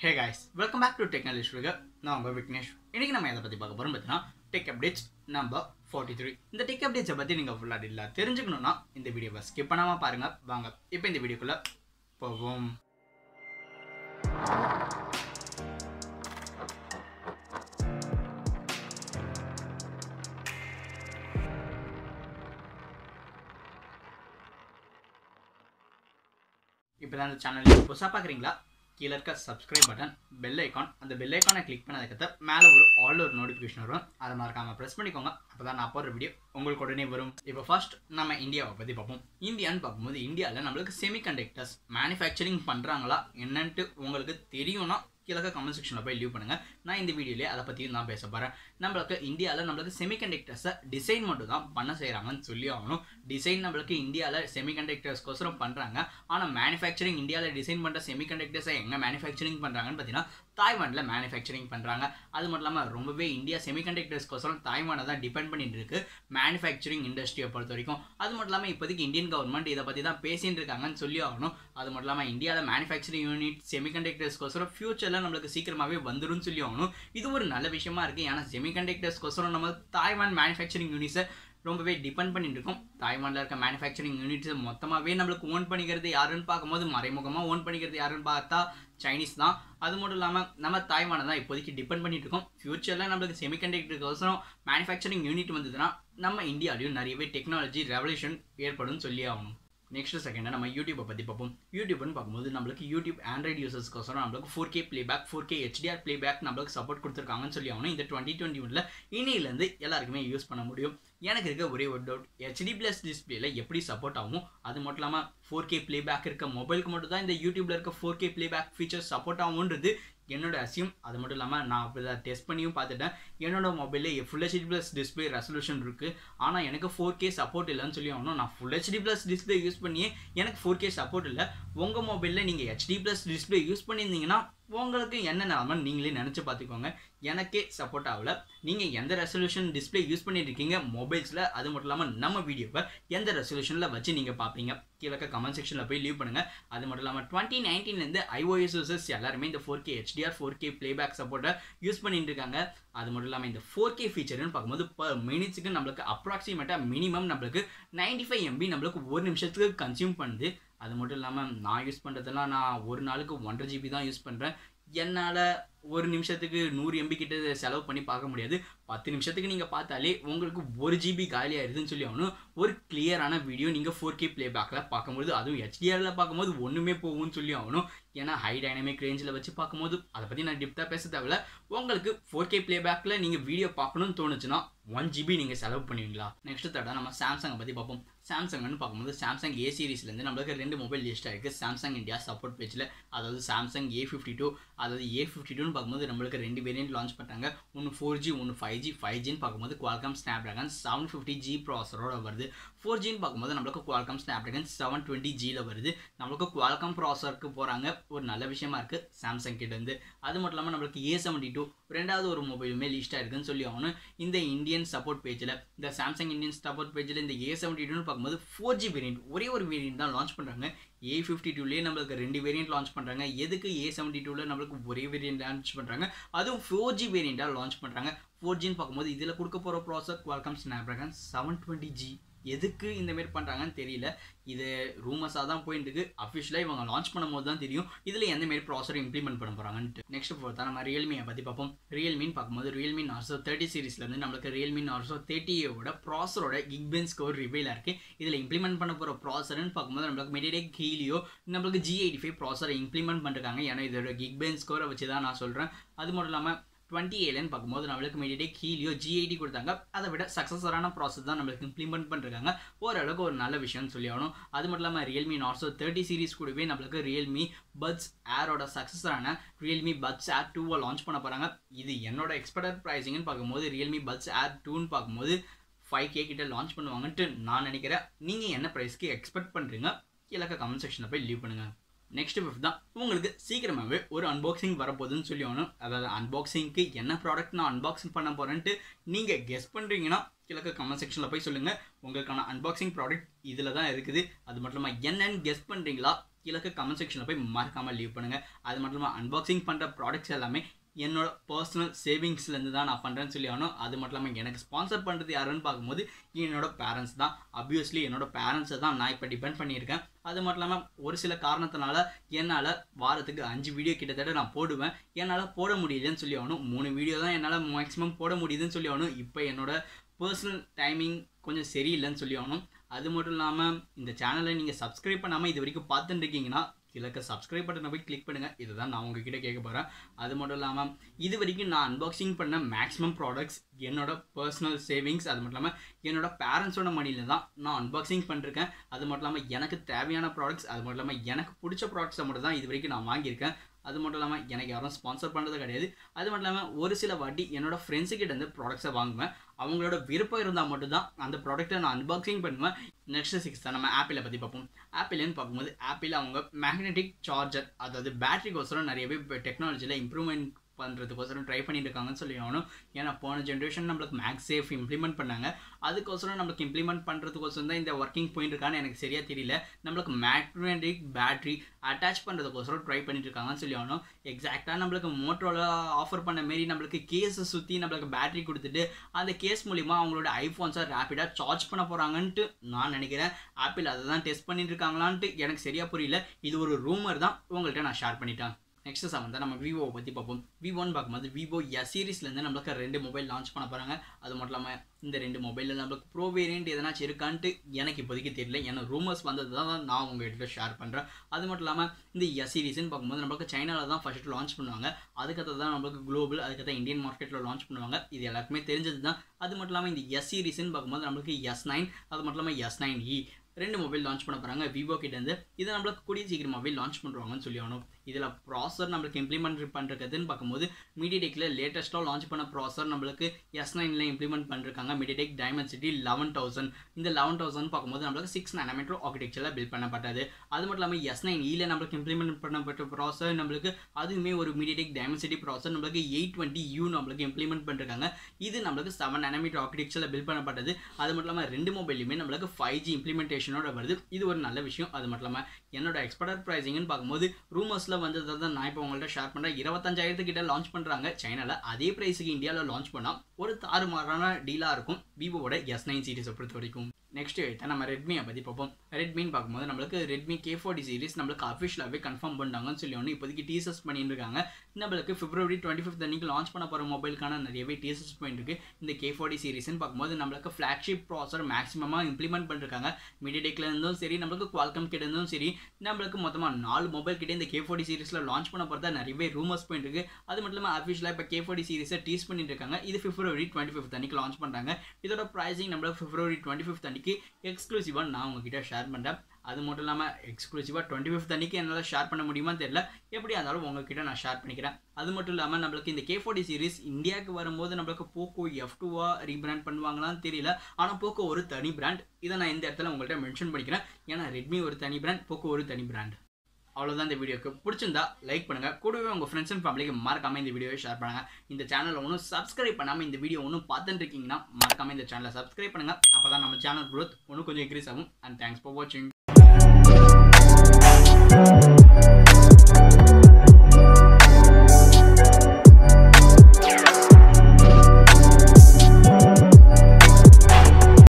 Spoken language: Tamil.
hey guys welcome back to technology studio நான் உங்கள் விக்னேஷ் இன்னைக்கு நம்ம எதை பற்றி பார்க்க போகிறோம் பார்த்தீங்கன்னா tech updates number forty three இந்த டெக் அப்டேட்ஸை பற்றி நீங்கள் ஃபுல்லாக இல்லை தெரிஞ்சுக்கணும்னா இந்த வீடியோவை ஸ்கிப் பண்ணாமல் பாருங்கள் வாங்க இப்போ இந்த வீடியோக்குள்ளே போவோம் இப்போ தான் இந்த சேனல் புதுசாக பார்க்குறீங்களா கீழே இருக்க சப்ஸ்கிரைப் பட்டன் பெல் ஐக்கான் அந்த பெல் ஐக்கானை கிளிக் பண்ணதுக்கத்த மேலே ஒரு ஆல் ஒரு நோட்டிஃபிகேஷன் வரும் அதை மறக்காமல் ப்ரெஸ் பண்ணிக்கோங்க அப்போ தான் நான் போடுற வீடியோ உங்களுக்கு உடனே வரும் இப்போ ஃபர்ஸ்ட் நம்ம இந்தியாவை பற்றி பார்ப்போம் இந்தியான்னு பார்க்கும்போது இந்தியாவில் நம்மளுக்கு செமிகண்டக்டர்ஸ் மேனுஃபேக்சரிங் பண்ணுறாங்களா என்னன்ட்டு உங்களுக்கு தெரியும்னா கீழே கமெண்ட் செக்ஷனில் போய் லீவ் பண்ணுங்கள் நான் இந்த வீடியோலேயே அதை பற்றியும் தான் பேச போகிறேன் நம்மளுக்கு இந்தியாவில் நம்மளுக்கு செமிகண்டக்டர்ஸை டிசைன் மட்டும் தான் பண்ண செய்கிறாங்கன்னு சொல்லி ஆகணும் டிசைன் நம்மளுக்கு இந்தியாவில் செமிகண்டக்டர்ஸ்க்கோசரம் பண்ணுறாங்க ஆனால் மேனுஃபேக்சரிங் இந்தியாவில் டிசைன் பண்ணுற செமிகண்டக்டர்ஸை எங்கே மேனுஃபேக்சரிங் பண்ணுறாங்கன்னு பார்த்தீங்கன்னா தாய்வானில் மேனுஃபேக்சரிங் பண்ணுறாங்க அது மட்டும் இல்லாமல் ரொம்பவே இந்தியா செமிகண்டக்டர்ஸ்க்கோசரம் தாய்வானை தான் டிபெண்ட் பண்ணிட்டு இருக்கு மேனுஃபேக்சரிங் இண்டஸ்ட்ரியை பொறுத்த வரைக்கும் அது மட்டும் இல்லாமல் இப்போதைக்கு இந்தியன் கவர்மெண்ட் இதை பற்றி தான் பேசிட்டு இருக்காங்கன்னு சொல்லி ஆகணும் அது மட்டும் இல்லாமல் இந்தியாவில் மேனுஃபேக்சரிங் யூனிட் செமிகண்டக்டர்ஸ்க்கோசரம் ஃபியூச்சரில் நம்மளுக்கு சீக்கிரமாகவே வந்துடும் சொல்லி ஆகணும் இது ஒரு நல்ல விஷயமா இருக்குது ஏன்னா செமிகண்டக்டர்ஸ்க்கோசரம் நம்ம தாய்வான் மேனுஃபேக்சரிங் யூனிட்ஸை ரொம்பவே டிபெண்ட் பண்ணிட்டு இருக்கோம் தாய்வானில் இருக்க மேனுஃபேக்சரிங் யூனிட்ஸ் மொத்தமாகவே நம்மளுக்கு ஓன் பண்ணிக்கிறது யாருன்னு பார்க்கும்போது மறைமுகமாக ஓன் பண்ணிக்கிறது யாருன்னு பார்த்தா சைனீஸ் தான் அது மட்டும் இல்லாமல் நம்ம தாய்வானை தான் இப்போதைக்கு டிபெண்ட் பண்ணிட்டு இருக்கோம் ஃபியூச்சரில் நம்மளுக்கு செமிகண்டக்டருக்கோசரம் மேனுஃபேக்சரிங் யூனிட் வந்ததுன்னா நம்ம இந்தியாலையும் நிறையவே டெக்னாலஜி ரெவல்யூஷன் ஏற்படும் சொல்லி ஆகணும் நெக்ஸ்ட் செகண்ட் நம்ம யூடியூப்பை பற்றி பார்ப்போம் யூடியூப்னு பார்க்கும்போது நம்மளுக்கு யூடியூப் ஆண்ட்ராய்ட் யூசர்ஸ்க்கோசரம் நம்மளுக்கு four K playback four K HDR playback நம்மளுக்கு சப்போர்ட் கொடுத்துருக்காங்கன்னு சொல்லி ஆகணும் இந்த டுவெண்ட்டி டுவெண்ட்டி ஒனில் இன்னிலேருந்து எல்லாருக்குமே யூஸ் பண்ண முடியும் எனக்கு இருக்க ஒரே ஒரு டவுட் ஹெச்டி ப்ளஸ் டிஸ்பிளேல எப்படி சப்போர்ட் ஆகும் அது மட்டும் இல்லாமல் ஃபோர் கே ப்ளேபேக் இருக்க மொபைலுக்கு மட்டும் தான் இந்த யூடியூப்ல இருக்க four K playback feature support ஆகும்ன்றது என்னோட அசியம் அது மட்டும் இல்லாமல் நான் அப்படி தான் டெஸ்ட் பண்ணியும் பார்த்துட்டேன் என்னோட மொபைலில் full HD plus display resolution இருக்குது ஆனால் எனக்கு ஃபோர் கே சப்போர்ட் இல்லைன்னு சொல்லி ஆகணும் நான் full HD plus display use பண்ணியே எனக்கு ஃபோர் கே சப்போர்ட் இல்லை உங்கள் மொபைலில் நீங்கள் ஹெச்டி ப்ளஸ் டிஸ்பிளே யூஸ் பண்ணியிருந்தீங்கன்னா உங்களுக்கு என்ன நிலமன்னு நீங்களே நினச்சி பார்த்துக்கோங்க எனக்கே சப்போர்ட் ஆகல நீங்கள் எந்த ரெசல்யூஷன் டிஸ்பிளே யூஸ் பண்ணிட்டு இருக்கீங்க மொபைல்ஸில் அது மட்டும் இல்லாமல் நம்ம வீடியோவை எந்த ரெசல்யூஷனில் வச்சு நீங்கள் பார்ப்பீங்க கீழே கமெண்ட் செக்ஷனில் போய் லீவ் பண்ணுங்கள் அது மட்டும் இல்லாமல் டுவெண்ட்டி நைன்டீன்லேருந்து ஐஓஎஸ் யூசர்ஸ் எல்லாருமே இந்த four K HDR four K playback சப்போர்ட்டை யூஸ் பண்ணிட்டு இருக்காங்க அது மட்டும் இல்லாமல் இந்த ஃபோர் கே ஃபீச்சர்னு பார்க்கும்போது பர் மினிட்ஸுக்கு நம்மளுக்கு அப்ராக்சிமேட்டாக மினிமம் நம்மளுக்கு நைன்டி ஃபைவ் எம்பி நம்மளுக்கு ஒரு நிமிஷத்துக்கு கன்சியூம் பண்ணுது அது மட்டும் இல்லாமல் நான் யூஸ் பண்ணுறதெல்லாம் நான் ஒரு நாளுக்கு ஒன்றரை ஜிபி தான் யூஸ் பண்ணுறேன் என்னால் ஒரு நிமிஷத்துக்கு நூறு எம்பி கிட்ட செலவு பண்ணி பார்க்க முடியாது பத்து நிமிஷத்துக்கு நீங்கள் பார்த்தாலே உங்களுக்கு ஒரு ஜிபி காலி ஆயிடுதுன்னு சொல்லி ஆகணும் ஒரு கிளியரான வீடியோ நீங்கள் ஃபோர் கே ப்ளே பேக்கில் பார்க்கும்போது அதுவும் ஹெச்டிஆரில் பார்க்கும்போது ஒன்றுமே போகும்னு சொல்லி ஆகணும் ஏன்னா ஹை டைனமிக் ரேஞ்சில் வச்சு பார்க்கும்போது அதை பற்றி நான் டிப்டாக பேச தேவையில்ல உங்களுக்கு ஃபோர் கே ப்ளே பேக்கில் நீங்கள் வீடியோ பார்க்கணும்னு தோணுச்சுன்னா ஒன் ஜிபி நீங்கள் செலவு பண்ணுவீங்களா நெக்ஸ்ட் தடவை நம்ம சாம்சங்கை பற்றி பார்ப்போம் சாம்சங்னு பார்க்கும்போது சாம்சங் ஏ சீரிஸ்லேருந்து நம்மளுக்கு ரெண்டு மொபைல் லிஸ்ட் ஆகிருக்கு சாம்சங் இந்தியா சப்போர்ட் பேஜில் அதாவது சாம்சங் ஏ ஃபிஃப்டி டூ அதாவது ஏ ஃபிஃப்டி டூன்னு பார்க்கும்போது நம்மளுக்கு ரெண்டு வேரியன்ட் லான்ச் பண்ணாங்க ஒன்று ஃபோர் ஜி ஒன்று ஃபைவ் ஜி ஃபைவ் ஜின்னு பார்க்கும்போது Qualcomm Snapdragon seven fifty G ப்ராசரோட வருது ஃபோர் ஜின்னு பார்க்கும்போது நம்மளுக்கு Qualcomm Snapdragon seven twenty ஜியில் வருது நம்மளுக்கு குவால்காம் ப்ராசருக்கு போகிறாங்க ஒரு நல்ல விஷயமா இருக்குது சாம்சங் கிட்டேருந்து அது மட்டும் இல்லாமல் நம்மளுக்கு ஏ செவன்ட்டி டூ ரெண்டாவது ஒரு மொபைலுமே லிஸ்ட் ஆயிருக்குன்னு சொல்லி ஆகணும் இந்த இந்தியன் சப்போர்ட் பேஜில் இந்த சாம்சங் இந்தியன் சப்போர்ட் பேஜில் இந்த ஏ செவன்ட்டி டூன்னு பார்க்கும்போது ஃபோர் ஜி வேரியன்ட் ஒரே ஒரு வேரியன்ட் தான் லான்ச் பண்ணுறாங்க ஏ ஃபிஃப்டி டூலேயே நம்மளுக்கு ரெண்டு வேரியன்ட் லான்ச் பண்ணுறாங்க எதுக்கு ஏ செவன்ட்டி டூவில் நம்மளுக்கு ஒரே வேரியன்ட் லான்ச் பண்ணுறாங்க அதுவும் ஃபோர் ஜி வேரியண்ட்டாக லான்ச் பண்ணுறாங்க ஃபோர் ஜின்னு பார்க்கும்போது இதில் கொடுக்க போகிற processor Qualcomm Snapdragon seven twenty G எதுக்கு இந்த மாதிரி பண்ணுறாங்கன்னு தெரியல இது ரூமர்ஸாக தான் போயிட்டு இருக்கு அஃபிஷியலாக இவங்க லான்ச் பண்ணும்போது தான் தெரியும் இதில் எந்த மாரி ப்ராசர் இம்ப்ளிமெண்ட் பண்ண போகிறாங்கன்ட்டு நெக்ஸ்ட் ஃபோர்த்தாக நம்ம ரியல்மியை பற்றி பார்ப்போம் ரியல்மின்னு பார்க்கும்போது ரியல்மி நார்சோ தேர்ட்டி சீரிஸ்லேருந்து நம்மளுக்கு ரியல்மி நார்சோ தேர்ட்டியோட ப்ராசரோட கிக்பென் ஸ்கோர் ரிவைலாக இருக்குது இதில் இம்ப்ளிமெண்ட் பண்ண போகிற ப்ராசர்னு பார்க்கும்போது நம்மளுக்கு மெடிடெக் ஹீலியோ நம்மளுக்கு ஜி எயிட்டி ஃபைவ் ப்ராசரை இம்ப்ளிமெண்ட் பண்ணிருக்காங்க ஏன்னா இதோட கிக்பென் ஸ்கோரை வச்சு தான் நான் சொல்கிறேன் அது மட்டும் இல்லாமல் டுவெண்ட்டி ஏலன்னு பார்க்கும்போது நம்மளுக்கு மீடியேட் ஹீலியோ ஜிஐடி கொடுத்தாங்க அதை விட சக்ஸஸரான ப்ராசஸ் தான் நம்மளுக்கு இம்ப்ளிமெண்ட் பண்ணிருக்காங்க ஓரளவுக்கு ஒரு நல்ல விஷயம்னு சொல்லி ஆகணும் அது மட்டும் இல்லாமல் ரியல்மி நார்சோ தேர்ட்டி சீரிஸ் கூடவே நம்மளுக்கு ரியல்மி பட்ஸ் ஏரோட சக்ஸஸரான ரியல்மி பட்ஸ் ஏர் டூவை லான்ச் பண்ண போகிறாங்க இது என்னோட எக்ஸ்பெக்டட் ப்ரைஸிங்னு பார்க்கும்போது ரியல்மி பட்ஸ் ஏர் டூன்னு பார்க்கும்போது ஃபைவ் கே கிட்ட லான்ச் பண்ணுவாங்கன்ட்டு நான் நினைக்கிறேன் நீங்கள் என்ன ப்ரைஸ்க்கு எக்ஸ்பெக்ட் பண்ணுறீங்க கீழே கமெண்ட் செக்ஷனில் போய் லீவ் பண்ணுங்கள் நெக்ஸ்ட் ஃபிஃப்த் தான் உங்களுக்கு சீக்கிரமாகவே ஒரு அன்பாக்சிங் வரப்போகுதுன்னு சொல்லி ஆகணும் அதாவது அன்பாக்சிங்க்கு என்ன ப்ராடக்ட் நான் அன்பாக்சிங் பண்ண போகிறேன்ட்டு நீங்கள் கெஸ் பண்ணுறீங்கன்னா கீழே கமெண்ட் செக்ஷனில் போய் சொல்லுங்கள் உங்களுக்கான அன்பாக்சிங் ப்ராடக்ட் இதில் தான் இருக்குது அது மட்டும் இல்லாமல் என்னன்னு கெஸ் பண்ணுறீங்களா கீழே கமெண்ட் செக்ஷனில் போய் மறக்காமல் லீவ் பண்ணுங்கள் அது மட்டும் இல்லாமல் அன்பாக்சிங் பண்ணுற ப்ராடக்ட்ஸ் எல்லாமே என்னோட பர்சனல் சேவிங்ஸ்லேருந்து தான் நான் பண்ணுறேன்னு சொல்லி ஆகணும் அது மட்டும் இல்லாமல் எனக்கு ஸ்பான்சர் பண்ணுறது யாருன்னு பார்க்கும்போது என்னோட பேரண்ட்ஸ் தான் அப்வியஸ்லி என்னோட பேரண்ட்ஸை தான் நான் இப்போ டிபெண்ட் பண்ணியிருக்கேன் அது மட்டும் இல்லாமல் ஒரு சில காரணத்தினால என்னால் வாரத்துக்கு அஞ்சு வீடியோ கிட்டத்தட்ட நான் போடுவேன் என்னால் போட முடியலன்னு சொல்லி ஆகணும் மூணு வீடியோ தான் என்னால் மேக்ஸிமம் போட முடியுதுன்னு சொல்லி ஆகணும் இப்போ என்னோட பர்சனல் டைமிங் கொஞ்சம் சரியில்லைன்னு சொல்லி ஆகணும் அது மட்டும் இல்லாமல் இந்த சேனலை நீங்கள் சப்ஸ்கிரைப் பண்ணாமல் இது வரைக்கும் பார்த்துட்டு இருக்கீங்கன்னா கீழே சப்ஸ்கிரைப் பட்டனை போய் கிளிக் பண்ணுங்கள் இதுதான் நான் உங்ககிட்ட கேட்க போகிறேன் அது மட்டும் இல்லாமல் இது வரைக்கும் நான் அன்பாக்சிங் பண்ண மேக்ஸிமம் ப்ராடக்ட்ஸ் என்னோட பர்சனல் சேவிங்ஸ் அது மட்டும் இல்லாமல் என்னோட பேரண்ட்ஸோட மணியில் தான் நான் அன்பாக்சிங் பண்ணிருக்கேன் அது மட்டும் இல்லாமல் எனக்கு தேவையான ப்ராடக்ட்ஸ் அது மட்டும் இல்லாமல் எனக்கு பிடிச்ச ப்ராடக்ட்ஸை மட்டும் தான் இது வரைக்கும் நான் வாங்கியிருக்கேன் அது மட்டும் இல்லாமல் எனக்கு யாரும் ஸ்பான்சர் பண்ணுறது கிடையாது அது மட்டும் இல்லாமல் ஒரு சில வாட்டி என்னோட ஃப்ரெண்ட்ஸுக்கிட்ட இருந்து ப்ராடக்ட்ஸை வாங்குவேன் அவங்களோட விருப்பம் இருந்தால் மட்டும்தான் அந்த ப்ராடக்ட்டை நான் அன்பாக்சிங் பண்ணுவேன் நெக்ஸ்ட் சிக்ஸ் தான் நம்ம ஆப்பிளை பற்றி பார்ப்போம் ஆப்பிள்னு பார்க்கும்போது ஆப்பிள் அவங்க மேக்னெட்டிக் சார்ஜர் அதாவது பேட்டரிக்கோசரம் நிறையவே டெக்னாலஜியில் இம்ப்ரூவ்மெண்ட் பண்ணுறதுக்கோசரம் ட்ரை பண்ணிட்டு இருக்காங்கன்னு சொல்லி ஆகணும் ஏன்னா போன ஜென்ரேஷன் நம்மளுக்கு மேக்ஸ் சேஃப் இம்ப்ளிமெண்ட் பண்ணாங்க அதுக்கோசரம் நம்மளுக்கு இம்ப்ளிமெண்ட் பண்ணுறதுக்கோசரம் தான் இந்த ஒர்க்கிங் பாயிண்ட் இருக்கான்னு எனக்கு சரியாக தெரியல நம்மளுக்கு மேக்னெட்டிக் பேட்டரி அட்டாச் பண்ணுறதுக்கோசரம் ட்ரை பண்ணிட்டு இருக்காங்கன்னு சொல்லி ஆகணும் எக்ஸாக்டாக நம்மளுக்கு மோட்டரோல ஆஃபர் பண்ண மாரி நம்மளுக்கு கேஸை சுற்றி நம்மளுக்கு பேட்டரி கொடுத்துட்டு அந்த கேஸ் மூலிமா அவங்களோட ஐஃபோன்ஸை ரேப்பிடாக சார்ஜ் பண்ண போகிறாங்கன்ட்டு நான் நினைக்கிறேன் ஆப்பிள் அதை தான் டெஸ்ட் பண்ணிட்டு இருக்காங்களான்ட்டு எனக்கு சரியாக புரியல இது ஒரு ரூமர் தான் உங்கள்கிட்ட நான் ஷேர் பண்ணிட்டேன் நெக்ஸ்ட் செவன் தான் நம்ம விவோவை பற்றி பார்ப்போம் விவோன்னு பார்க்கும்போது விவோ எஸ் சீரிஸ்லேருந்து நம்மளுக்கு ரெண்டு மொபைல் லான்ச் பண்ண போகிறாங்க அது மட்டும் இல்லாமல் இந்த ரெண்டு மொபைலில் நம்மளுக்கு ப்ரோ வேரியன்ட் எதனாச்சும் இருக்கான்ட்டு எனக்கு இப்போதைக்கு தெரியல ஏன்னா ரூமர்ஸ் வந்தது தான் நான் உங்கள் இடத்துல ஷேர் பண்ணுறேன் அது மட்டும் இல்லாமல் இந்த எஸ் சீரிஸ்னு பார்க்கும்போது நம்மளுக்கு சைனாவில் தான் ஃபர்ஸ்ட் லான்ச் பண்ணுவாங்க அதுக்கடுத்து தான் நம்மளுக்கு குளோபல் அதுக்கடுத்து இந்தியன் மார்க்கெட்டில் லான்ச் பண்ணுவாங்க இது எல்லாருக்குமே தெரிஞ்சது தான் அது மட்டும் இல்லாமல் இந்த எஸ் சீரிஸ்னு பார்க்கும்போது நம்மளுக்கு எஸ் நைன் அது மட்டும் இல்லாமல் எஸ் நைன் இ ரெண்டு மொபைல் லான்ச் பண்ண போகிறாங்க விவோ கிட்டேருந்து இதை நம்மளுக்கு கூடிய சீக்கிரமாகவே லான்ச் பண்ணுவாங்கன்னு சொல்லி ஆகணும் இதில் ப்ராசர் நம்மளுக்கு இம்ப்ளிமெண்ட் பண்ணுறதுன்னு பார்க்கும்போது மீடியடெக்கில் லேட்டஸ்ட்டாக லான்ச் பண்ண ப்ராசர் நம்மளுக்கு எஸ் நைனில் இம்ப்ளிமெண்ட் பண்ணிருக்காங்க மீடியடெக் டைமென்சிட்டி லெவன் தௌசண்ட் இந்த லெவன் தௌசண்ட் பார்க்கும்போது நம்மளுக்கு சிக்ஸ் நானோமீட்டர் ஆர்கிடெக்சரில் பில்ட் பண்ணப்பட்டது அது மட்டும் இல்லாமல் எஸ் நைன் இயில் நம்மளுக்கு இம்ப்ளிமெண்ட் பண்ணப்பட்ட ப்ராசர் நம்மளுக்கு அதுவுமே ஒரு மீடியடெக் டைமென்சிட்டி ப்ராசர் நம்மளுக்கு எயிட் டுவெண்ட்டி யூ நம்மளுக்கு இம்ப்ளிமெண்ட் பண்ணிருக்காங்க இது நம்மளுக்கு செவன் நானோமீட்டர் ஆர்கிடெக்சரில் பில்ட் பண்ணப்பட்டது அது மட்டும் இல்லாமல் ரெண்டு மொபைலுமே நம்மளுக்கு ஃபைவ் ஜி இம்ப்ளிமெண்டேஷனோட வருது இது ஒரு நல்ல விஷயம் அது மட்டும் இல்லாமல் என்னோட எக்ஸ்பர்டர் ப்ரைஸிங்னு பார்க்கும்போது ரூமர்ஸில் வந்ததை தான் நான் இப்போ உங்கள்கிட்ட ஷேர் பண்ணுறேன் இருபத்தஞ்சாயிரத்து கிட்ட லான்ச் பண்ணுறாங்க சைனாவில் அதே ப்ரைஸுக்கு இந்தியாவில் லான்ச் பண்ணால் ஒரு தாறுமாறான டீலாக இருக்கும் விவோட எஸ் நைன் சீரிஸை பொறுத்த வரைக்கும் நெக்ஸ்ட் எடுத்தா நம்ம ரெட்மியை பற்றி பார்ப்போம் ரெட்மின்னு பார்க்கும்போது நம்மளுக்கு ரெட்மி கே ஃபார்ட்டி சீரிஸ் நம்மளுக்கு அஃபிஷியலாகவே கன்ஃபார்ம் பண்ணிட்டாங்கன்னு சொல்லி ஒன்று இப்போதைக்கு டீசர்ஸ் பண்ணிட்டு இருக்காங்க நம்மளுக்கு பிப்ரவரி டுவெண்ட்டி ஃபிஃப்த் அன்னைக்கு லான்ச் பண்ண போகிற மொபைலுக்கான நிறையவே டீசர்ஸ் பண்ணிட்டு இருக்கு இந்த கே ஃபார்ட்டி சீரிஸ்னு பார்க்கும்போது நம்மளுக்கு ஃப்ளாக்ஷிப் ப்ராசர் மேக்ஸிமமாக இம்ப்ளிமெண்ட் பண்ணிருக்காங்க மீடியடெக்ல இருந்தும் சரி நம்மளுக்கு குவால்கம் கிட்ட இருந்தும் சரி நம்மளுக்கு மொத்தமாக நாலு மொபைல் கிட்ட இந்த கே ஃபார்ட்டி சீரிஸில் லான்ச் பண்ண போகிறதா நிறையவே ரூமர்ஸ் போயிட்டு இருக்கு அது மட்டும் இல்லாமல் அஃபிஷியலாக இப்போ கே ஃபார்ட்டி சீரிஸை டீஸ் பண்ணிட்டு இருக்காங்க இது பிப்ரவரி டுவெண்ட்டி ஃபிஃப்த் அன்னைக்கு லான்ச் பண்ணுறாங்க இதோட ப்ரைஸிங் நம்மளுக்கு பிப்ரவரி டுவெண்ட்டி ஃபிஃப்த் அன்னைக்கு எக்ஸ்க்ளூசிவாக நான் உங்ககிட்ட ஷேர் பண்ணுறேன் அது மட்டும் இல்லாமல் எக்ஸ்க்ளூசிவாக டுவெண்ட்டி ஃபிஃப்த் அன்னைக்கு என்னால் ஷேர் பண்ண முடியுமா தெரியல எப்படியா இருந்தாலும் உங்ககிட்ட நான் ஷேர் பண்ணிக்கிறேன் அது மட்டும் இல்லாமல் நம்மளுக்கு இந்த கே ஃபார்ட்டி சீரிஸ் இந்தியாவுக்கு வரும்போது நம்மளுக்கு போக்கோ எஃப் டூவா ரீபிராண்ட் பண்ணுவாங்களான்னு தெரியல ஆனால் போக்கோ ஒரு தனி பிராண்ட் இதை நான் இந்த இடத்துல உங்கள்கிட்ட மென்ஷன் பண்ணிக்கிறேன் ஏன்னா ரெட்மி ஒரு தனி பிராண்ட் போக்கோ ஒரு தனி பிராண்ட் அவ்வளோதான் இந்த வீடியோக்கு பிடிச்சிருந்தா லைக் பண்ணுங்க கூடவே உங்கள் ஃப்ரெண்ட்ஸ் அண்ட் ஃபேமிலிக்கு மறக்காம இந்த வீடியோவை ஷேர் பண்ணுங்க இந்த சேனலை ஒன்றும் சப்ஸ்கிரைப் பண்ணாமல் இந்த வீடியோ ஒன்றும் பார்த்துட்டு இருக்கீங்கன்னா மறக்காம இந்த சேனலை சப்ஸ்கிரைப் பண்ணுங்க அப்போ தான் நம்ம சேனல் growth ஒன்றும் கொஞ்சம் இன்க்ரீஸ் ஆகும் அண்ட் தேங்க்ஸ் ஃபார் வாட்சிங்